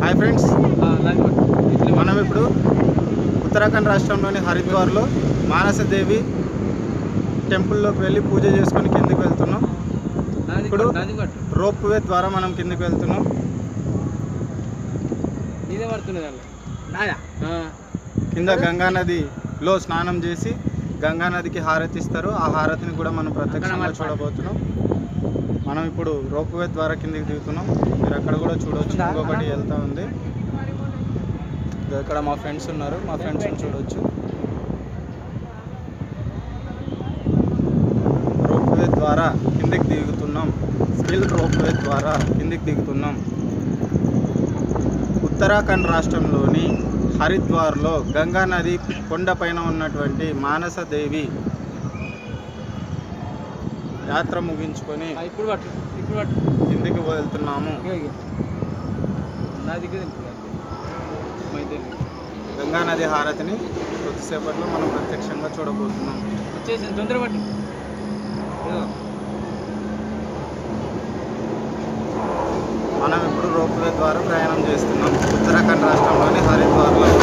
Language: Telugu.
హాయ్ ఫ్రెండ్స్ మనం ఇప్పుడు ఉత్తరాఖండ్ రాష్ట్రంలోని హరిద్వార్లో మానసదేవి టెంపుల్లోకి వెళ్ళి పూజ చేసుకొని కిందికి వెళ్తున్నాం ఇప్పుడు రోప్ వే ద్వారా మనం కిందికి వెళ్తున్నాం నీదే పడుతున్నది అలా కింద గంగా నదిలో స్నానం చేసి గంగా నదికి హారతి ఇస్తారు ఆ హారతిని కూడా మనం ప్రత్యక్షంగా చూడబోతున్నాం మనం ఇప్పుడు రోప్ వే ద్వారా కిందికి దిగుతున్నాం మీరు అక్కడ కూడా చూడవచ్చు ఇంకొకటి వెళ్తా ఉంది ఇదిగో ఇక్కడ మా ఫ్రెండ్స్ ఉన్నారు మా ఫ్రెండ్స్ని చూడవచ్చు రోప్ వే ద్వారా కిందికి దిగుతున్నాం స్కిల్ రోప్ వే ద్వారా కిందికి దిగుతున్నాం ఉత్తరాఖండ్ రాష్ట్రంలోని హరిద్వార్లో గంగా నది కొండపైన ఉన్నటువంటి మానసదేవి యాత్ర ముగించుకొని ఇప్పుడు పట్టు ఇప్పుడు పట్టు కిందికి వెళ్తున్నాము ఇగో ఇగో. నా దగ్గర తింటుంది అంతే. మా ఇద్దరిది. గంగా నది హారతిని కొద్దిసేపట్లో మనం ప్రత్యక్షంగా చూడబోతున్నాం వచ్చేసింది తొందర పట్టు ఇదిగో. మనం ఇప్పుడు రోప్వే ద్వారా ప్రయాణం చేస్తున్నాం ఉత్తరాఖండ్ రాష్ట్రంలోని హరిద్వార్లో